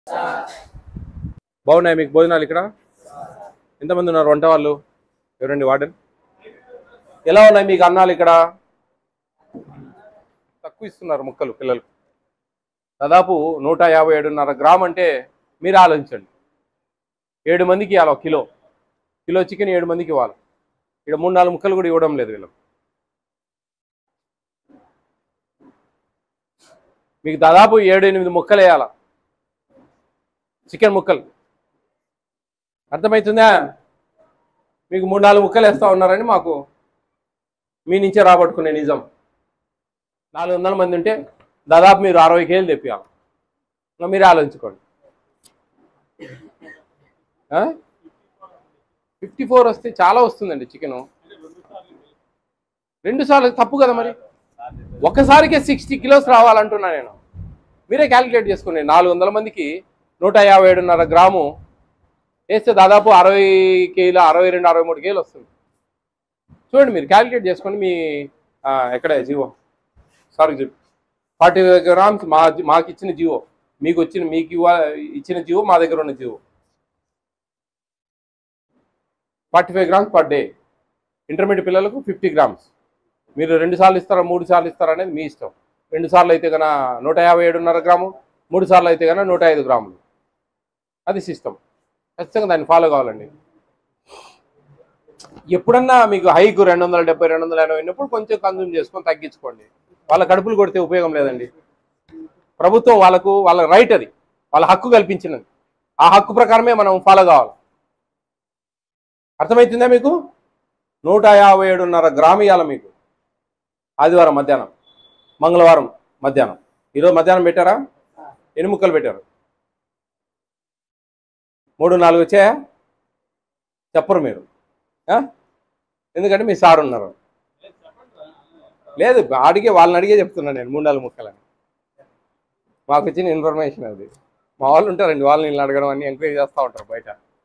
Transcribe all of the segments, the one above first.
బాగున్నాయి మీకు భోజనాలు ఇక్కడ ఎంతమంది ఉన్నారు వంట వాళ్ళు ఎవరండి వార్డెన్ ఎలా ఉన్నాయి మీకు అన్నాలు ఇక్కడ తక్కువ ఇస్తున్నారు ముక్కలు పిల్లలకు దాదాపు నూట యాభై ఏడున్నర గ్రామ్ అంటే మీరు ఆలోచించండి ఏడు మందికి ఇవ్వాలి ఒక కిలో కిలో చికెన్ ఏడు మందికి ఇవ్వాలి ఇక్కడ మూడు నాలుగు ముక్కలు కూడా ఇవ్వడం లేదు వీళ్ళకి మీకు దాదాపు ఏడు ఎనిమిది ముక్కలు వేయాల చికెన్ ముక్కలు అర్థమవుతుందా మీకు మూడు నాలుగు ముక్కలు వేస్తా ఉన్నారని మాకు మీ నుంచే రాబట్టుకునే నిజం నాలుగు వందల మంది ఉంటే దాదాపు మీరు అరవై కేజీలు తెప్పియాలి ఇంకా మీరే ఆలోచించుకోండి ఫిఫ్టీ ఫోర్ వస్తే చాలా వస్తుందండి చికెను రెండు సార్లు తప్పు కదా మరి ఒక్కసారికే సిక్స్టీ కిలోస్ రావాలంటున్నా నేను మీరే క్యాలిక్యులేట్ చేసుకోండి నాలుగు వందల మందికి నూట యాభై ఏడున్నర గ్రాము వేస్తే దాదాపు అరవై కేజీలు అరవై రెండు అరవై మూడు కేజీలు వస్తుంది చూడండి మీరు క్యాలిక్యులేట్ చేసుకోండి మీ ఆ, ఎక్కడ జీవో సారీ చెప్పు ఫార్టీ గ్రామ్స్ మా మాకు ఇచ్చిన జీవో మీకు వచ్చిన మీకు ఇవ్వ ఇచ్చిన జీవో మా దగ్గర ఉన్న GO forty five grams per day intermediate పిల్లలకు ఫిఫ్టీ గ్రామ్స్ మీరు రెండు సార్లు ఇస్తారా మూడు సార్లు ఇస్తారా అనేది మీ ఇష్టం రెండు సార్లు అయితే కన్నా నూట యాభై ఏడున్నర గ్రాము మూడు సార్లు అయితే కన్నా నూట ఐదు గ్రాములు అది సిస్టమ్ ఖచ్చితంగా దాన్ని ఫాలో కావాలండి ఎప్పుడన్నా మీకు హైకు రెండు వందల డెబ్బై రెండు వందల ఎనభై ఉన్నప్పుడు కొంచెం కన్జ్యూమ్ చేసుకొని తగ్గించుకోండి వాళ్ళ కడుపులు కొడితే ఉపయోగం లేదండి ప్రభుత్వం వాళ్ళకు వాళ్ళ రైట్ అది వాళ్ళ హక్కు కల్పించినది ఆ హక్కు ప్రకారమే మనం ఫాలో కావాలి అర్థమవుతుందా మీకు నూట యాభై ఏడున్నర గ్రామీయాల మీకు ఆదివారం మధ్యాహ్నం మంగళవారం మధ్యాహ్నం ఈరోజు మధ్యాహ్నం పెట్టారా ఎన్ని ముక్కలు పెట్టారు మూడు నాలుగు వచ్చాయా చెప్పరు మీరు ఆ? ఎందుకంటే మీ సార్ ఉన్నారు లేదు అడిగే వాళ్ళని అడిగే చెప్తున్నాను నేను మూడు నాలుగు ముక్కలని మాకు వచ్చిన ఇన్ఫర్మేషన్ అది మా వాళ్ళు ఉంటారండి వాళ్ళని వీళ్ళని అడగడం అన్ని ఎంక్వైరీ చేస్తూ ఉంటారు బయట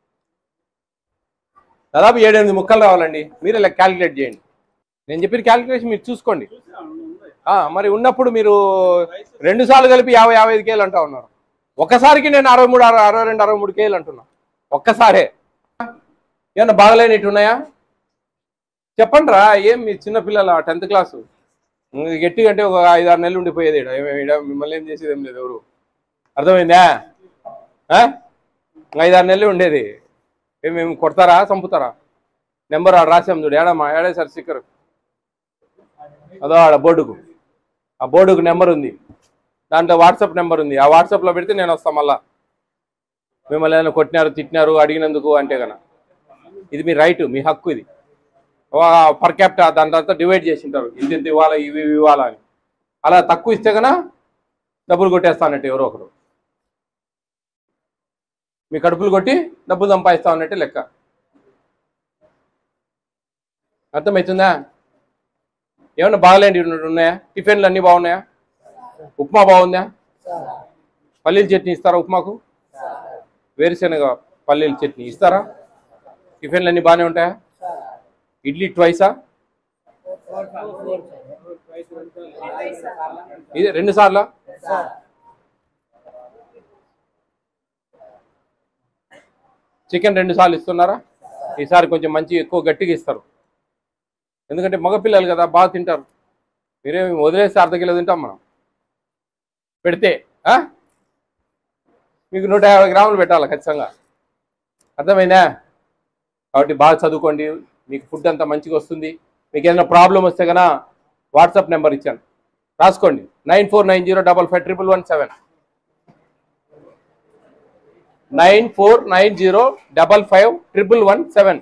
దాదాపు ఏడెనిమిది ముక్కలు రావాలండి మీరే ఇలా క్యాలిక్యులేట్ చేయండి నేను చెప్పిన క్యాలిక్యులేషన్ మీరు చూసుకోండి ఆ, మరి ఉన్నప్పుడు మీరు రెండు సార్లు కలిపి యాభై యాభై ఐదు కేలు అంటా ఉన్నారు ఒక్కసారికి నేను అరవై మూడు అరవై అరవై రెండు అరవై మూడు కేలు అంటున్నా ఒక్కసారే ఏమన్నా బాగలేనిట్టు ఉన్నాయా చెప్పండి రా ఏం మీ చిన్నపిల్లల టెన్త్ క్లాసు గట్టిగా అంటే ఒక ఐదు ఆరు నెలలు ఉండిపోయేది ఈడ. ఏం- ఈడ మిమ్మల్ని ఏం చేసేది ఏం లేదు ఎవరు అర్థమైందా ఆ? ఇంకా ఐదు ఆరు నెలలు ఉండేది ఏం మేము కొడతారా చంపుతారా నెంబర్ ఆడ రాసాం చూడు ఏడమ్మా ఏడే సార్ స్టిక్కర్ అదో ఆడ బోర్డుకు ఆ బోర్డుకు నెంబర్ ఉంది దాంట్లో వాట్సాప్ నెంబర్ ఉంది ఆ వాట్సాప్లో పెడితే నేను వస్తాను మళ్ళా మిమ్మల్ని ఏదైనా కొట్టినారు తిట్టినారు అడిగినందుకు అంటే కనుక ఇది మీ రైట్ మీ హక్కు ఇది పర్ క్యాప్టా దాని తర్వాత డివైడ్ చేసి ఉంటారు ఇంత ఇంత ఇవ్వాలా ఇవి ఇవి ఇవ్వాలా అని అలా తక్కువ ఇస్తే కన్నా డబ్బులు కొట్టేస్తానట్టు ఎవరో ఒకరు మీ కడుపులు కొట్టి డబ్బులు సంపాదిస్తా ఉన్నట్టే లెక్క అర్థమవుతుందా ఏమన్నా బాగలేండి ఉన్నాయా టిఫిన్లు అన్నీ బాగున్నాయా ఉప్మా బాగుందా పల్లీల చట్నీ ఇస్తారా ఉప్మాకు వేరుశనగ పల్లీల చట్నీ ఇస్తారా టిఫిన్లు అన్నీ బాగానే ఉంటాయా ఇడ్లీ ట్వైసా ఇది రెండు సార్లా చికెన్ రెండు సార్లు ఇస్తున్నారా ఈసారి కొంచెం మంచి ఎక్కువ గట్టిగా ఇస్తారు ఎందుకంటే మగపిల్లలు కదా బాగా తింటారు మీరేమి వదిలేస్తే అర్ధ కిలో తింటాం మనం పెడితే ఆ? మీకు నూట యాభై గ్రాములు పెట్టాలి ఖచ్చితంగా అర్థమైందా కాబట్టి బాగా చదువుకోండి మీకు ఫుడ్ అంతా మంచిగా వస్తుంది మీకు ఏదైనా ప్రాబ్లం వస్తే కనుక వాట్సాప్ నెంబర్ ఇచ్చాను రాసుకోండి nine four nine zero double five triple one seven nine four nine zero double five triple one seven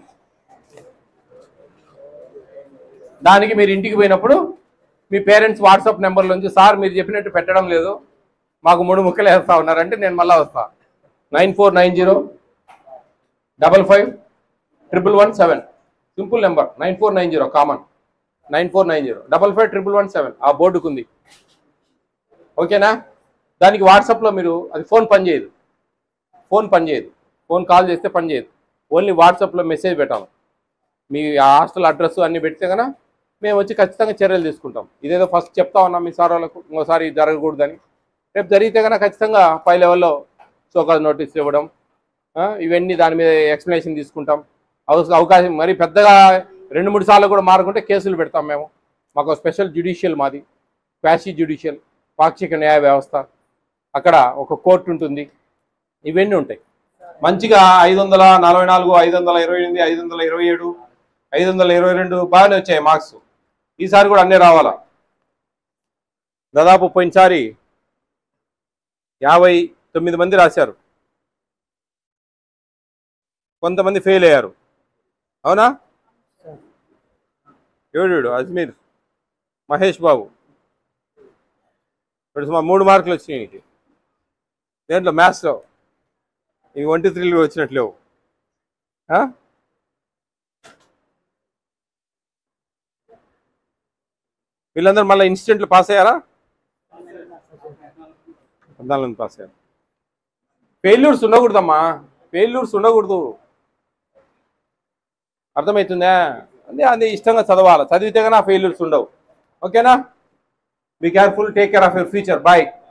దానికి మీరు ఇంటికి పోయినప్పుడు మీ పేరెంట్స్ వాట్సాప్ నెంబర్ నుంచి సార్ మీరు చెప్పినట్టు పెట్టడం లేదు మాకు మూడు ముక్కలు వేస్తా ఉన్నారంటే నేను మళ్ళీ వస్తా nine four nine zero double five triple one seven simple number nine four nine zero common nine four nine zero double five triple one seven ఆ బోర్డుకు ఉంది ఓకేనా దానికి వాట్సాప్లో మీరు అది ఫోన్ పనిచేయదు ఫోన్ పనిచేయదు ఫోన్ కాల్ చేస్తే పనిచేయదు ఓన్లీ వాట్సాప్లో మెసేజ్ పెట్టాలి మీ హాస్టల్ అడ్రస్ అన్ని పెడితే కనుక మేము వచ్చి ఖచ్చితంగా చర్యలు తీసుకుంటాం ఇదేదో ఫస్ట్ చెప్తా ఉన్నాం మీ సార్ వాళ్ళకు ఇంకోసారి ఇది జరగకూడదని రేపు జరిగితే కనుక ఖచ్చితంగా పై లెవెల్లో షోకాజ్ నోటీస్ ఇవ్వడం ఆ, ఇవన్నీ దాని మీద ఎక్స్ప్లెనేషన్ తీసుకుంటాం అవస- అవకాశం మరి పెద్దగా రెండు మూడు సార్లు కూడా మారుకుంటే కేసులు పెడతాం మేము మాకు స్పెషల్ జ్యుడిషియల్ మాది క్వాషీ జ్యుడిషియల్ పాక్షిక న్యాయ వ్యవస్థ అక్కడ ఒక కోర్టు ఉంటుంది ఇవన్నీ ఉంటాయి మంచిగా ఐదు వందల నలభై నాలుగు ఐదు వందల ఇరవై ఎనిమిది ఐదు వందల ఇరవై ఏడు ఐదు వందల ఇరవై రెండు బాగానే వచ్చాయి మార్క్స్ ఈసారి కూడా అన్నీ రావాలా దాదాపు పోయినసారి యాభై తొమ్మిది మంది రాశారు కొంతమంది ఫెయిల్ అయ్యారు అవునా ఎవడు అజ్మీర్ మహేష్ బాబు ఇప్పుడు సుమారు మూడు మార్కులు వచ్చినాయి నీకు దేంట్లో మ్యాథ్స్లో ఇంక ఒంటి త్రీలు వచ్చినట్లేవు ఆ? వీళ్ళందరూ మళ్ళీ ఇన్స్టెంట్లు పాస్ అయ్యారా పద్నాలుగు మంది పాస్ అయ్యారు ఫెయిల్యూర్స్ ఉండకూడదమ్మా ఫెయిల్యూర్స్ ఉండకూడదు అర్థమవుతుందా అదే అదే ఇష్టంగా చదవాలి చదివితే కానీ ఫెయిల్యూర్స్ ఉండవు ఓకేనా be careful take care of your future bye